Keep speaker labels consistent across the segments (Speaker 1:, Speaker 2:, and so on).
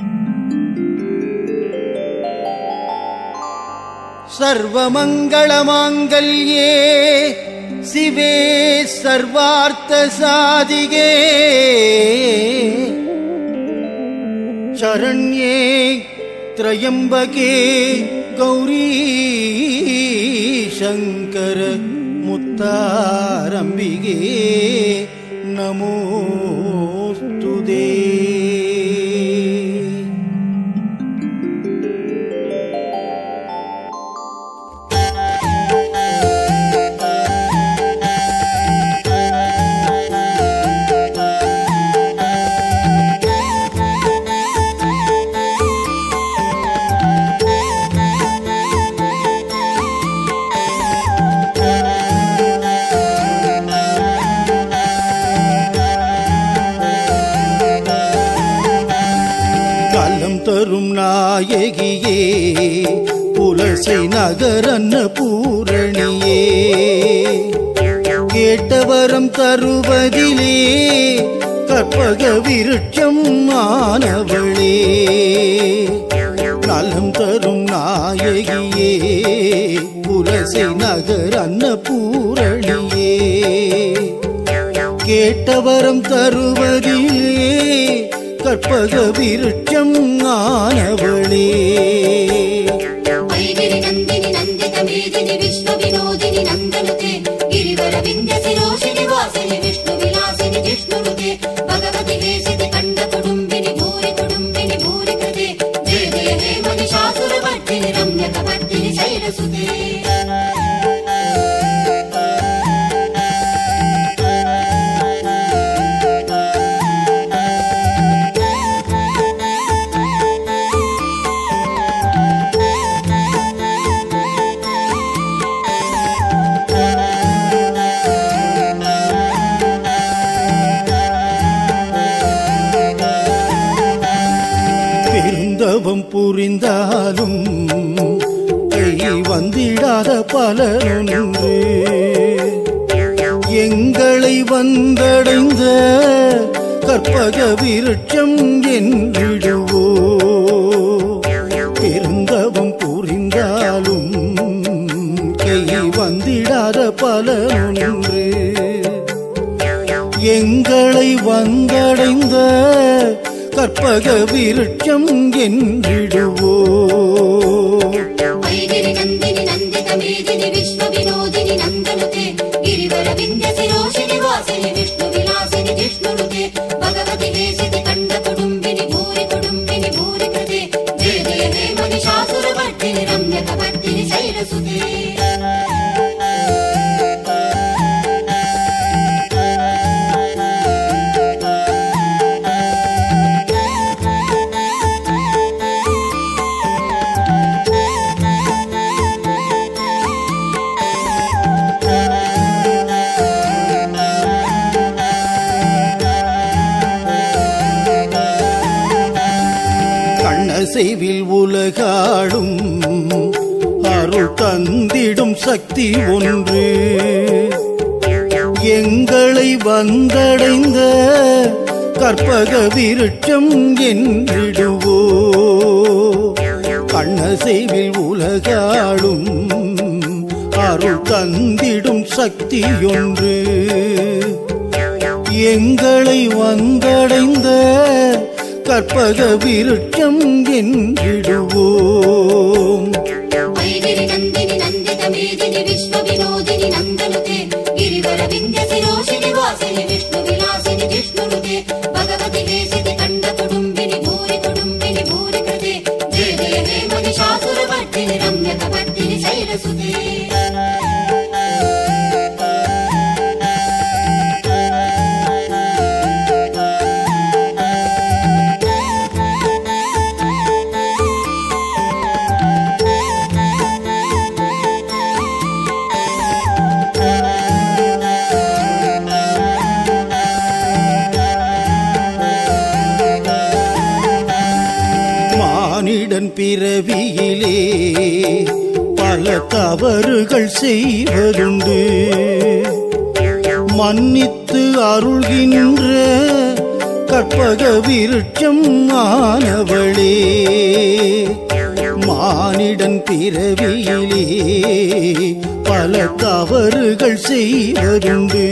Speaker 1: सर्वमङ्गलमाङ्गल्ये शिवे सर्वार्थसाधिगे शरण्ये त्र्यम्बके गौरी शङ्कर मुत्तारम्बिगे नमोऽस्तु ते காலம் தரும் நாயகியே புலசை நகரன்ன பூரணியே கேட்டவரம் தருவதிலே கற்பக விருட்சம் ஆனவளே நலம் தரும் நாயகியே புலசை நகர் அன்னபூரணியே கேட்டவரம் தருவதிலே கற்பக விருட்சம் ஆனவளே
Speaker 2: वैगिरि नन्दिनि नन्दित मेदिनि विश्व विनोदिनि नन्दनुते गिरिवर विन्द्य शिरोषिनि वासिनि विष्णु विलासिनि जिष्णुनुते भगवति हेसिति कण्ड कुडुम्बिनि भूरि कुडुम्बिनि भूरि कृते जय जय हे महिषासुरवर्धिनि रम्यकवर्धिनि शैलसुते
Speaker 1: பெருந்தவம் புரிந்தாலும் கை வந்திடாத பலனொன்று எங்களை வந்தடைந்த கற்பக விருட்சம் என்றிடுவோ பெருந்தவம் புரிந்தாலும் கை வந்திடாத பலனொன்று எங்களை வந்தடைந்த கற்பக விருட்சம் என்றிடுவோ
Speaker 2: वैगिरि नन्दिनि नन्दित मेदिनि विश्व विनोदिनि नन्दनुते गिरिवर विन्द्य शिरोषिनि वासिनि विष्णु विलासिनि जिष्णुनुते भगवति हेसिति कण्ड कुडुम्बिनि भूरि कुडुम्बिनि भूरि कृते जय जय हे महिषासुरवर्धिनि रम्यकवर्धिनि शैलसुते
Speaker 1: கண்ணசைவில் உலகாடும் அருள் தந்திடும் சக்தி ஒன்று எங்களை வந்தடைந்த கற்பக விருட்சம் என்றிடுவோ கண்ணசைவில் உலகாடும் அருள் தந்திடும் சக்தி ஒன்று எங்களை வந்தடைந்த கற்பக விருட்சம் என்றிடுவோம்
Speaker 2: वैगिरि नन्दिनि नन्दित मेदिनि विश्व विनोदिनि नन्दनुते गिरिवर विन्द्य शिरोषिनि वासिनि विष्णु विलासिनि जिष्णुनुते भगवति हेसिति कण्ड कुडुम्बिनि भूरि कुडुम्बिनि भूरि कृते जय जय हे महिषासुरवर्धिनि रम्यकवर्धिनि शैलसुते
Speaker 1: மானிடன் பிறவியிலே பல தவறுகள் செய்வதுண்டு மன்னித்து அருள்கின்ற கற்பக கற்பக விருட்சம் ஆனவளே மானிடன் பிறவியிலே பல தவறுகள் செய்வதுண்டு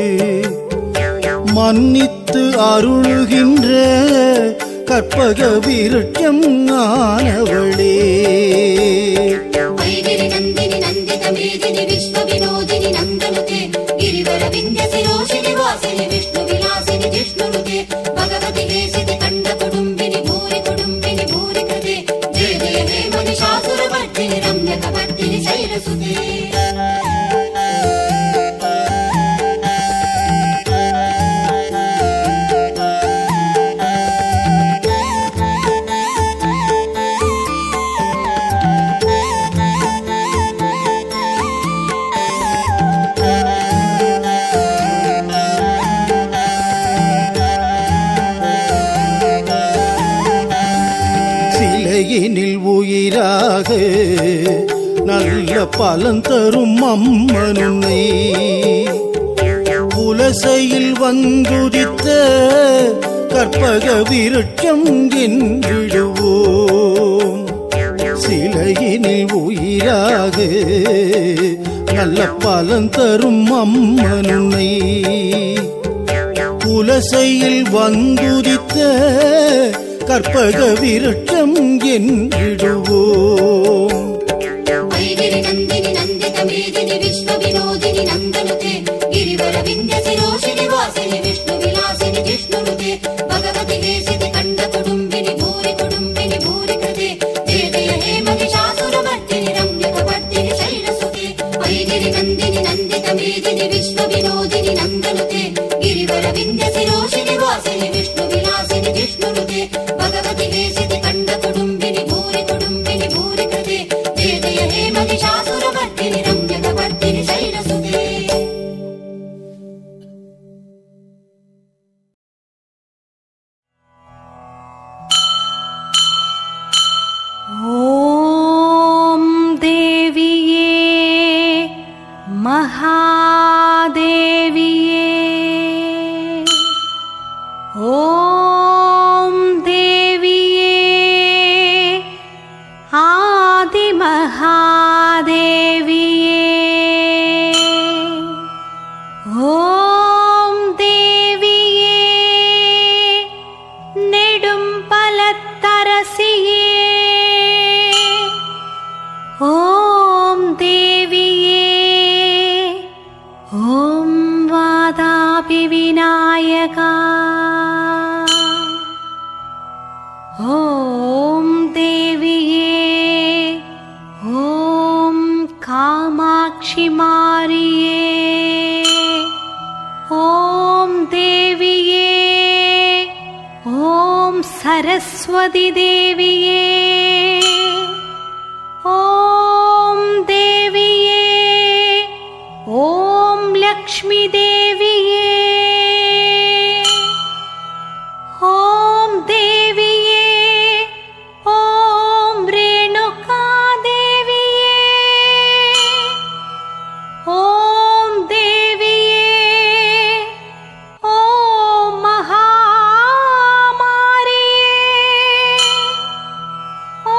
Speaker 1: மன்னித்து அருளுகின்ற கற்பக விருட்சம் ஆனவளே
Speaker 2: वैगिरि नन्दिनि नन्दित मेदिनि विश्वविनोदिनि नन्दनुते गिरिवर विन्ध्य शिरोषिनि वासिनि विष्णुविलासिनि जिष्णुनुते भगवति हेसिति कण्ड कुटुम्बिनि भूरि कुटुम्बिनि भूरि कृते जय जय हे महिषासुरवर्धिनि रम्यकवर्धिनि शैलसुते
Speaker 1: சிலையினில் உயிராக நல்ல பலன் தரும் அம்மனுன்னை புலசையில் வந்துதித்த கற்பக விருட்சம் என்றிடுவோம் சிலையினில் உயிராக நல்ல பலன் தரும் அம்மனுன்னை புலசையில் வந்துதித்த கற்பக விருட்சம் என்றிடுவோம்
Speaker 2: वैगिरि नन्दिनि नन्दित मेदिनि विश्वविनोदिनि नन्दनुते गिरिवर विन्ध्य शिरोषिनि वासिनि विष्णुविलासिनि जिष्णुनुते भगवति हेसिति कण्ड कुटुम्बिनि भूरि कुटुम्बिनि भूरि कृते जय जय हे महिषासुरवर्धिनि रम्यकवर्धिनि शैलसुते वैगिरि नन्दिनि नन्दित मेदिनि विश्वविनोदिनि नन्दनुते गिरिवर विन्ध्य शिरोषिनि वासिनि विष्णुविलासिनि जिष्णुनुते भगवति हेसिति कण्ड कुटुम्बिनि भूरि कुटुम्बिनि भूरि कृते जय जय हे महिषासुरवर्धिनि रम्यकवर्धिनि शैलसुते
Speaker 3: ॐ देविये महादेविये ॐ देविये आदिमहादेविये ॐ देविये நெடும் பலத்தரசியே ஓம் தேவியே ஓம் வாதாபி விநாயகா ஓம் தேவியே ஓம் காமாட்சி மாரியே ॐ देविये ॐ सरस्वति देविये ॐ देविये ॐ लक्ष्मी देविये ॐ देविये ॐ रेणुका देविये ॐ देविये ॐ महामारिये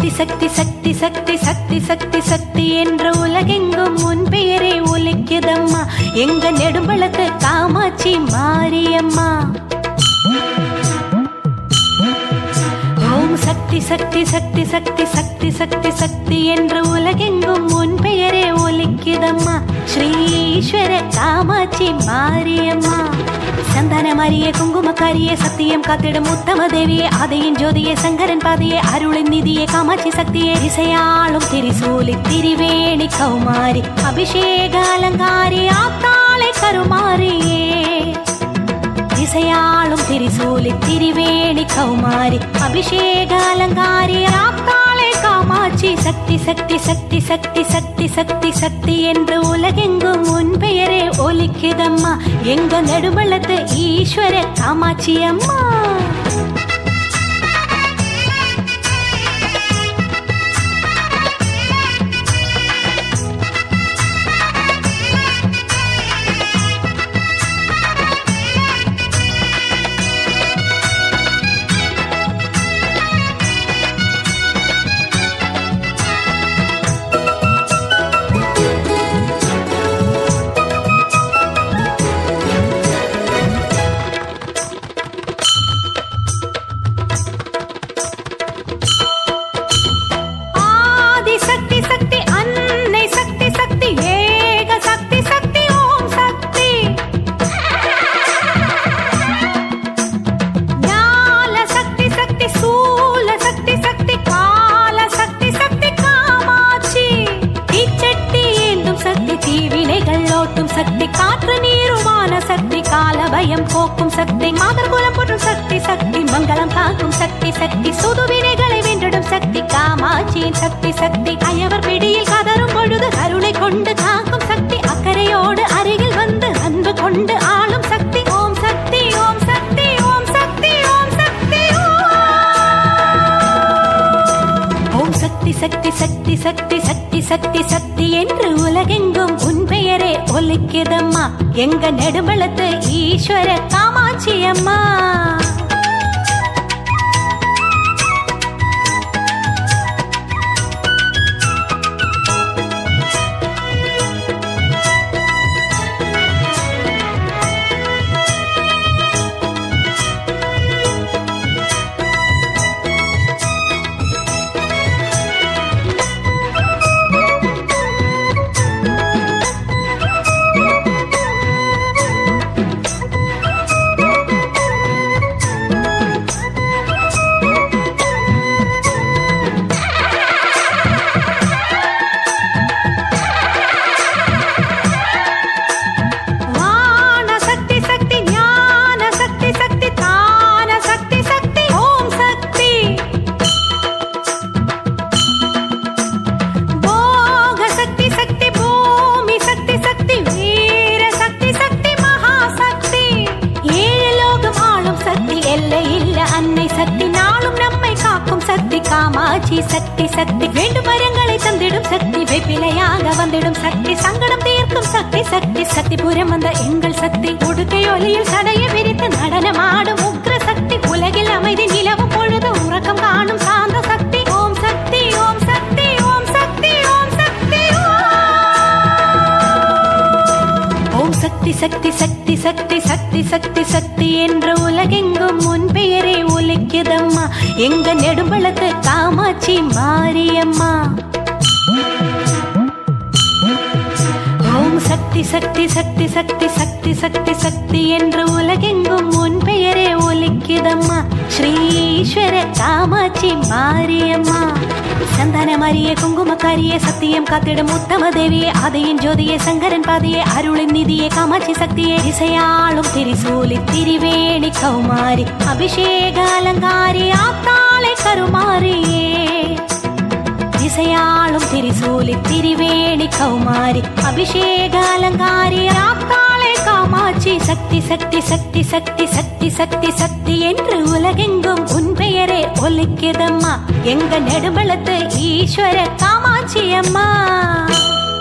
Speaker 3: சக்தி சக்தி சக்தி சக்தி சக்தி சக்தி சக்தி என்று உலகெங்கும் உன் பெயரே ஒலிக்குதம்மா எங்க நெடும்பளத்து காமாட்சி மாரியம்மா ஓம் சக்தி சக்தி சக்தி சக்தி சக்தி சக்தி சக்தி என்று உலகெங்கும் உன் பெயரே ஒலிக்குதம்மா ஸ்ரீ ஈஸ்வர காமாட்சி மாரியம்மா சந்தன மரிய குங்குமக்காரியே சத்தியம் காத்திடும் உத்தம தேவியே ஆதையின் ஜோதியே சங்கரன் பாதையே அருளின் நிதியே காமாட்சி சக்தியே திசையாளும் திரிசூலி திரிவேணி கௌமாரி அபிஷேக அலங்காரி ஆத்தாளை கருமாரியே திசையாளும் திரிசூலி திரிவேணி கௌமாரி அபிஷேக அலங்காரி ஆத்தாளை காமாட்சி சக்தி சக்தி சக்தி சக்தி சக்தி சக்தி சக்தி என்று உலகெங்கும் உன் பெயரே ஒலிக்குதம்மா எங்க நெடுமளத்து ஈஸ்வர காமாட்சி அம்மா ஆதி சக்தி சக்தி அன்னை சக்தி சக்தி ஏக சக்தி சக்தி ஓம் சக்தி ஞான சக்தி சக்தி சூல சக்தி சக்தி கால சக்தி சக்தி காமாட்சி தீச்சட்டி ஏந்தும் சக்தி தீவினைகள் ஓட்டும் சக்தி காற்று நீருமான சக்தி கால பயம் போக்கும் சக்தி மாதர் குலம் போற்றும் சக்தி சக்தி மங்களம் காக்கும் சக்தி சக்தி சுதுவினைகளை வென்றிடும் சக்தி காமாட்சியின் சக்தி சக்தி அயவர் பிடியில் கதரும் பொழுது கருணை கொண்டு காக்கும் சக்தி அக்கறையோடு அருகில் வந்து அன்பு கொண்டு ஆளும் சக்தி ஓம் சக்தி ஓம் சக்தி ஓம் சக்தி ஓம் சக்தி ஓம் சக்தி சக்தி சக்தி சக்தி சக்தி சக்தி சக்தி என்று உலகெங்கும் உன் பெயரே ஒலிக்குதம்மா எங்க நெடுமளத்து ஈஸ்வர காமாட்சி அம்மா வான சக்தி சக்தி ஞான சக்தி சக்தி தான சக்தி சக்தி ஓம் சக்தி போக சக்தி சக்தி பூமி சக்தி சக்தி வீர சக்தி சக்தி மகாசக்தி ஏழு லோகம் ஆளும் சக்தி எல்லை இல்ல அன்னை சக்தி நாளும் நம்மை காக்கும் சக்தி காமாட்சி சக்தி சக்தி வேண்டும் வரங்களை தந்திடும் சக்தி வெப்பிலையாக வந்திடும் சக்தி சங்கடம் தீர்க்கும் சக்தி சக்தி சக்திபுரம் வந்த எங்கள் சக்தி உடுக்கை ஒலியில் சடையை விரித்து நடனமாடும் உக்ர சக்தி உலகில் அமைதி நிலவும் பொழுது உறக்கம் காணும் சாந்த சக்தி ஓம் சக்தி ஓம் சக்தி ஓம் சக்தி ஓம் சக்தி ஓம் சக்தி சக்தி சக்தி சக்தி சக்தி சக்தி சக்தி என்ற உலகெங்கும் உன் பெயரே ஒலிக்குதம்மா எங்க நெடும்பளத்து காமாட்சி மாரியம்மா ஓம் சக்தி சக்தி சக்தி சக்தி சக்தி சக்தி சக்தி என்று உலகெங்கும் உன் பெயரே ஒலிக்குதம்மா ஸ்ரீ ஈஸ்வர காமாட்சி மாரியம்மா சந்தன மரிய குங்குமக்காரியே சத்தியம் காத்திடும் உத்தம தேவியே ஆதையின் ஜோதியே சங்கரன் பாதையே அருளின் நிதியே காமாட்சி சக்தியே திசையாளும் திரிசூலி திரிவேணி கௌமாரி அபிஷேக அலங்காரி ஆத்தாளை கருமாரியே திசையாளும் திரிசூலி திரிவேணி கௌமாரி அபிஷேக அலங்காரி ஆத்தாளை காமாட்சி சக்தி சக்தி சக்தி சக்தி சக்தி சக்தி சக்தி என்று உலகெங்கும் உன் பெயரே ஒலிக்குதம்மா எங்க நெடுமளத்து ஈஸ்வர காமாட்சி அம்மா